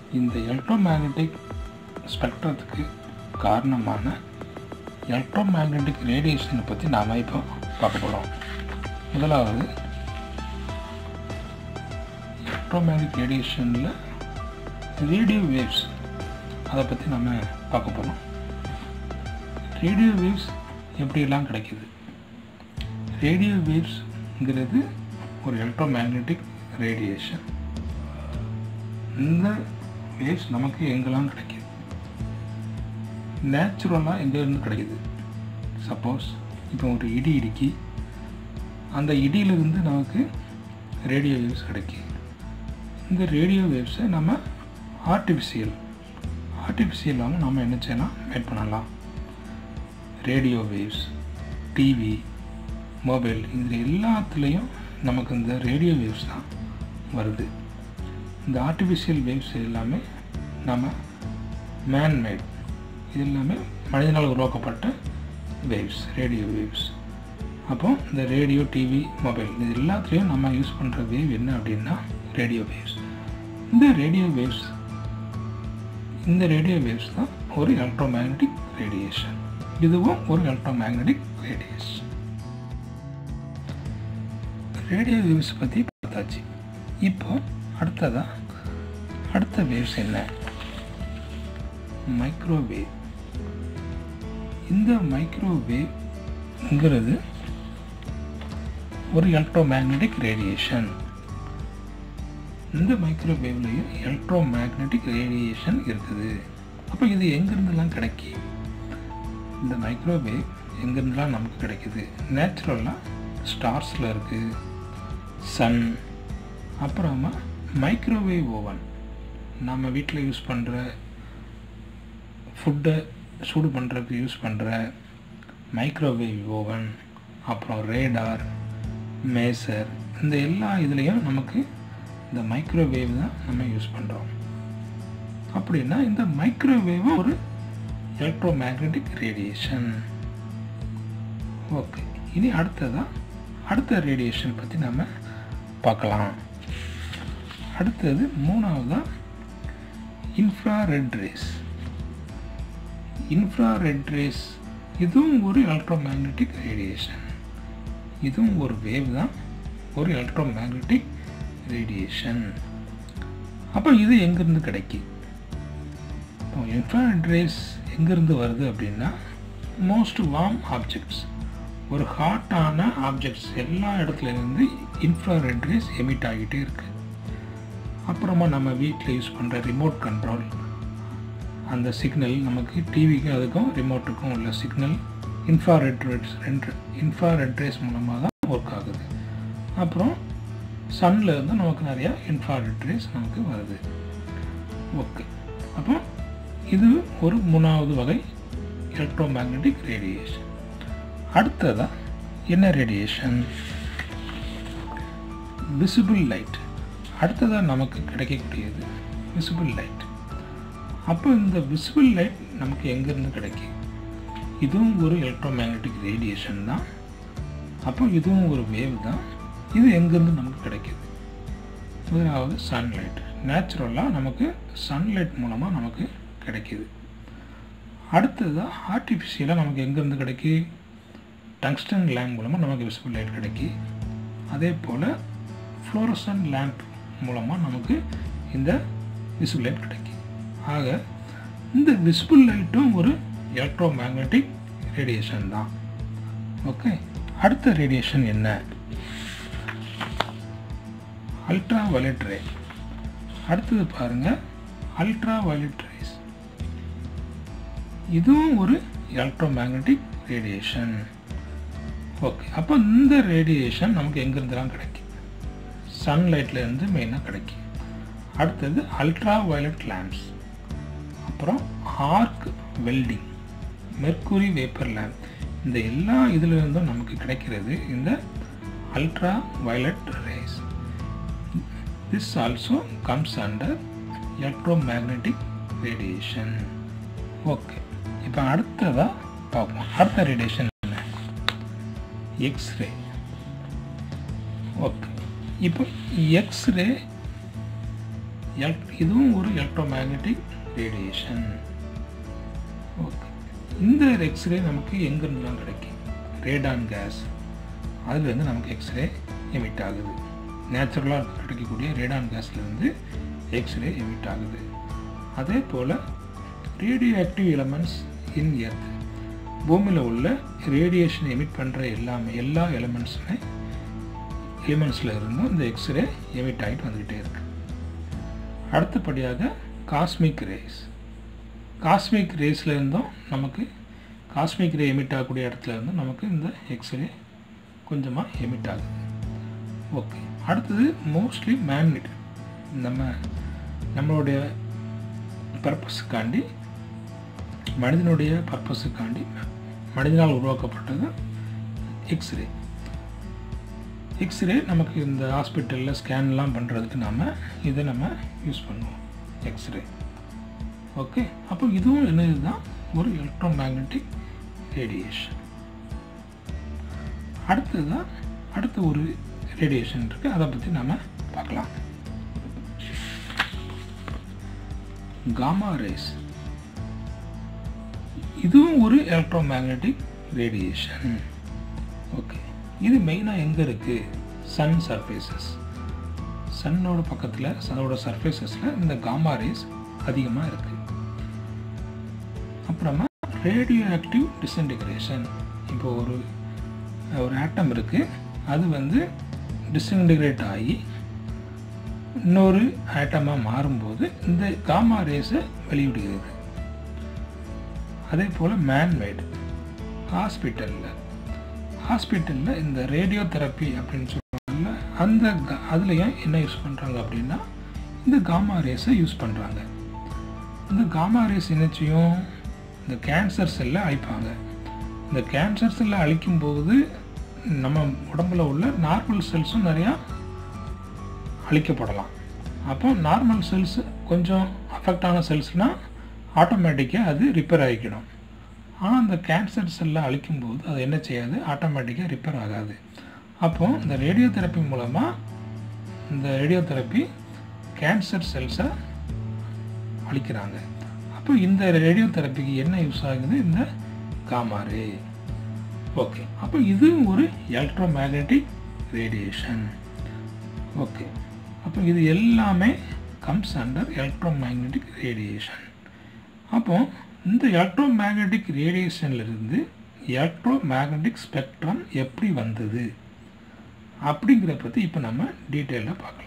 இந்த எலக்ட்ரோமேக்னெட்டிக் ஸ்பெக்ட்ரத்துக்கு காரணமான எலக்ட்ரோமேக்னெட்டிக் ரேடியேஷனை பற்றி நாம் இப்போ பார்க்க போகிறோம் முதலாவது எலக்ட்ரோமேக்னெட்டிக் ரேடியேஷனில் ரேடியோ வேவ்ஸ் அதை பற்றி நம்ம பார்க்க போகிறோம் ரேடியோ வேவ்ஸ் எப்படியெல்லாம் கிடைக்குது ரேடியோ வேவ்ஸ்ங்கிறது ஒரு எலக்ட்ரோமேக்னெட்டிக் ரேடியேஷன் இந்த வேவ்ஸ் நமக்கு எங்கெல்லாம் கிடைக்குது நேச்சுரலாக எங்கேருந்து கிடைக்குது சப்போஸ் இப்போ ஒரு இடி இடிக்கி அந்த இடியிலிருந்து நமக்கு ரேடியோ வேவ்ஸ் கிடைக்கும் இந்த ரேடியோ வேவ்ஸை நம்ம ஆர்டிஃபிஷியல் ஆர்டிஃபிஷியலாகவும் நம்ம என்ன செய்யலாம் மேட் பண்ணலாம் ரேடியோ வேவ்ஸ் டிவி மொபைல் இது எல்லாத்துலேயும் நமக்கு இந்த ரேடியோ வேவ்ஸ் தான் வருது இந்த ஆர்டிஃபிஷியல் வேவ்ஸ் எல்லாமே நம்ம மேன்மேட் இது எல்லாமே மனிதனால் உருவாக்கப்பட்ட வேவ்ஸ் ரேடியோ வேவ்ஸ் அப்போ இந்த ரேடியோ டிவி மொபைல் இது எல்லாத்துலேயும் நம்ம யூஸ் பண்ணுற வேவ் என்ன அப்படின்னா ரேடியோ வேவ்ஸ் இந்த ரேடியோ வேவ்ஸ் இந்த ரேடியோ வேவ்ஸ் தான் ஒரு எலக்ட்ரோமேக்னட்டிக் ரேடியேஷன் இதுவும் ஒரு எலக்ட்ரோமேக்னட்டிக் ரேடியேஷன் ரேடியோ வேவ்ஸ் பற்றி பார்த்தாச்சு இப்போ அடுத்ததாக அடுத்த வேவ்ஸ் என்ன மைக்ரோவேவ் இந்த மைக்ரோவேவ்ங்கிறது ஒரு எலக்ட்ரோமேக்னட்டிக் ரேடியேஷன் இந்த மைக்ரோவேவ்லேயும் எலக்ட்ரோமேக்னட்டிக் ரேடியேஷன் இருக்குது அப்போ இது எங்கேருந்துலாம் கிடைக்கி இந்த மைக்ரோவேவ் எங்கேருந்துலாம் நமக்கு கிடைக்குது நேச்சுரலாக ஸ்டார்ஸில் இருக்குது சன் அப்புறமா மைக்ரோவேவ் ஓவன் நம்ம வீட்டில் யூஸ் பண்ணுற ஃபுட்டை சூடு பண்ணுறதுக்கு யூஸ் பண்ணுற மைக்ரோவேவ் ஓவன் அப்புறம் ரேடார் மேசர் இந்த எல்லா இதுலேயும் நமக்கு இந்த மைக்ரோவேவ் தான் நம்ம யூஸ் பண்ணுறோம் அப்படின்னா இந்த மைக்ரோவேவும் ஒரு எலக்ட்ரோமேக்னட்டிக் ரேடியேஷன் ஓகே இனி அடுத்ததான் அடுத்த ரேடியேஷன் பற்றி நம்ம பார்க்கலாம் அடுத்தது மூணாவதாக இன்ஃப்ராரெட் ரேஸ் இன்ஃப்ராரெட் ரேஸ் இதுவும் ஒரு எலக்ட்ரோமேக்னட்டிக் ரேடியேஷன் இதுவும் ஒரு வேவ் தான் ஒரு எலக்ட்ரோமேக்னட்டிக் ரேடியேஷன் அப்போ இது எங்கேருந்து கிடைக்கி இப்போ இன்ஃப்ராரெட் ரேஸ் எங்கேருந்து வருது அப்படின்னா மோஸ்ட் வார்ம் ஆப்ஜெக்ட்ஸ் ஒரு ஹாட்டான ஆப்ஜெக்ட்ஸ் எல்லா இடத்துலேருந்து இன்ஃப்ராரெட் ரேஸ் எமிட் ஆகிட்டே இருக்குது அப்புறமா நம்ம வீட்டில் யூஸ் பண்ணுற ரிமோட் கண்ட்ரோல் அந்த சிக்னல் நமக்கு டிவிக்கும் அதுக்கும் ரிமோட்டுக்கும் உள்ள சிக்னல் இன்ஃப்ராரெட் ரேஸ் ரெண்டு இன்ஃப்ராரெட் ரேஸ் மூலமாக தான் ஒர்க் ஆகுது அப்புறம் சன்னில் இருந்து நமக்கு நிறையா இன்ஃப்ராரெட் ரேஸ் நமக்கு வருது ஓகே அப்போ இது ஒரு மூணாவது வகை எலக்ட்ரோமேக்னட்டிக் ரேடியேஷன் அடுத்ததாக என்ன ரேடியேஷன் விசிபிள் லைட் அடுத்ததாக நமக்கு கிடைக்கக்கூடியது விசிபிள் லைட் அப்போ இந்த விசிபிள் லைட் நமக்கு எங்கேருந்து கிடைக்கும் இதுவும் ஒரு எலக்ட்ரோமேக்னட்டிக் ரேடியேஷன் தான் அப்போ இதுவும் ஒரு வேவ் தான் இது எங்கேருந்து நமக்கு கிடைக்கிது முதலாவது சன்லைட் நேச்சுரலாக நமக்கு சன்லைட் மூலமாக நமக்கு கிடைக்கிது அடுத்ததாக ஆர்டிஃபிஷியலாக நமக்கு எங்கேருந்து கிடைக்கி டங்ஸ்டன் லேம்ப் மூலமாக நமக்கு விசிபிள் லைட் கிடைக்கி அதே போல் ஃப்ளோரசன் லேம்ப் மூலமாக நமக்கு இந்த விசிபிள் லைட் கிடைக்கும் ஆக இந்த விசிபிள் லைட்டும் ஒரு எலக்ட்ரோ மேக்னட்டிக் ரேடியேஷன் தான் ஓகே அடுத்த ரேடியேஷன் என்ன அல்ட்ரா வயலட் ரே அடுத்தது பாருங்கள் அல்ட்ரா வயலட் ரேஸ் இதுவும் ஒரு எலக்ட்ரோ மேக்னட்டிக் ரேடியேஷன் ஓகே அப்போ இந்த ரேடியேஷன் நமக்கு எங்கேருந்துலாம் கிடைக்கும் சன்லைட்டில் இருந்து மெயினாக கிடைக்கும் அடுத்தது அல்ட்ரா வயலட் லேம்ப்ஸ் அப்புறம் arc welding mercury vapour lamp இந்த எல்லா இதுல இருந்தும் நமக்கு கிடைக்கிறது இந்த ultraviolet rays this also comes under electromagnetic radiation okay இப்போ அடுத்ததாக பார்ப்போம் அடுத்த ரேடியேஷன் என்ன எக்ஸ்ரே ஓகே இப்போ எக்ஸ்ரே எலக்ட் இதுவும் ஒரு எலக்ட்ரோ மேக்னெட்டிக் ரேடியேஷன் ஓகே இந்த எக்ஸ்ரே நமக்கு எங்கேருந்துலாம் கிடைக்கும் ரேடான் கேஸ் அதுலேருந்து நமக்கு எக்ஸ்ரே எமிட் ஆகுது நேச்சுரலாக கிடைக்கக்கூடிய ரேடான் கேஸ்லேருந்து எக்ஸ்ரே எமிட் ஆகுது அதே போல் radioactive elements in earth பூமியில் உள்ள ரேடியேஷன் எமிட் பண்ணுற எல்லாமே எல்லா எலமெண்ட்ஸுமே எலிமெண்ட்ஸில் இருந்தும் இந்த எக்ஸ்ரே எமிட் ஆகிட்டு வந்துக்கிட்டே இருக்கு அடுத்தபடியாக காஸ்மிக் ரேஸ் காஸ்மிக் ரேஸில் இருந்தும் நமக்கு காஸ்மிக் ரே எமிட் ஆகக்கூடிய இடத்துல இருந்தும் நமக்கு இந்த எக்ஸ்ரே கொஞ்சமாக எமிட் ஆகுது ஓகே அடுத்தது மோஸ்ட்லி மேக்னெட் நம்ம நம்மளுடைய பர்பஸுக்காண்டி மனிதனுடைய பர்பஸுக்காண்டி மனிதனால் உருவாக்கப்பட்டது எக்ஸ்ரே எக்ஸ்ரே நமக்கு இந்த ஹாஸ்பிட்டலில் ஸ்கேன்லாம் பண்ணுறதுக்கு நம்ம இதை நம்ம யூஸ் பண்ணுவோம் எக்ஸ்ரே ஓகே அப்போ இதுவும் என்னது தான் ஒரு எலக்ட்ரோ மேக்னெட்டிக் ரேடியேஷன் அடுத்ததான் அடுத்த ஒரு ரேடியேஷன் இருக்குது அதை பற்றி நம்ம பார்க்கலாம் காமா ரேஸ் இதுவும் ஒரு எலக்ட்ரோ மேக்னெட்டிக் ரேடியேஷன் ஓகே இது மெயினாக எங்கே இருக்குது சன் சர்ஃபேசஸ் சன்னோட பக்கத்தில் அதோட சர்ஃபேசஸில் இந்த காமா ரேஸ் அதிகமாக இருக்குது அப்புறமா ரேடியோ ஆக்டிவ் டிஸ்இன்டிகிரேஷன் இப்போ ஒரு ஒரு ஆட்டம் இருக்குது அது வந்து டிஸ்இன்டிகிரேட் ஆகி இன்னொரு ஆட்டமாக மாறும்போது இந்த காமா ரேஸை வெளியிடுகிறது அதே போல் மேன்மேடு ஹாஸ்பிட்டலில் ஹாஸ்பிட்டலில் இந்த ரேடியோ தெரப்பி அப்படின்னு சொல்லுவாங்கல்ல அந்த அதுலேயும் என்ன யூஸ் பண்ணுறாங்க அப்படின்னா இந்த காமா ரேஸை யூஸ் பண்ணுறாங்க இந்த காமா ரேஸ் என்னச்சையும் இந்த கேன்சர் செல்லை அழிப்பாங்க இந்த கேன்சர் செல்லை அழிக்கும் போது நம்ம உடம்புல உள்ள நார்மல் செல்ஸும் நிறையா அழிக்கப்படலாம் அப்போ நார்மல் செல்ஸ் கொஞ்சம் அஃபெக்ட் ஆன செல்ஸ்னால் ஆட்டோமேட்டிக்காக அது ரிப்பேர் ஆகிக்கணும் ஆனால் இந்த கேன்சர் செல்லை அழிக்கும்போது அது என்ன செய்யாது ஆட்டோமேட்டிக்காக ரிப்பேர் ஆகாது அப்போ இந்த ரேடியோ தெரப்பி மூலமாக இந்த ரேடியோ தெரப்பி கேன்சர் செல்ஸை அழிக்கிறாங்க அப்போ இந்த ரேடியோ தெரப்பிக்கு என்ன யூஸ் ஆகுது இந்த காமாரே ஓகே அப்போ இது ஒரு எலக்ட்ரோ மேக்னெட்டிக் ரேடியேஷன் ஓகே அப்போ இது எல்லாமே comes under electromagnetic radiation அப்போ இந்த எலக்ட்ரோ மேக்னெட்டிக் ரேடியேஷன்லேருந்து எலக்ட்ரோ மேக்னெட்டிக் ஸ்பெக்ட்ரம் எப்படி வந்தது அப்படிங்கிற பற்றி இப்போ நம்ம டீட்டெயிலாக பார்க்கலாம்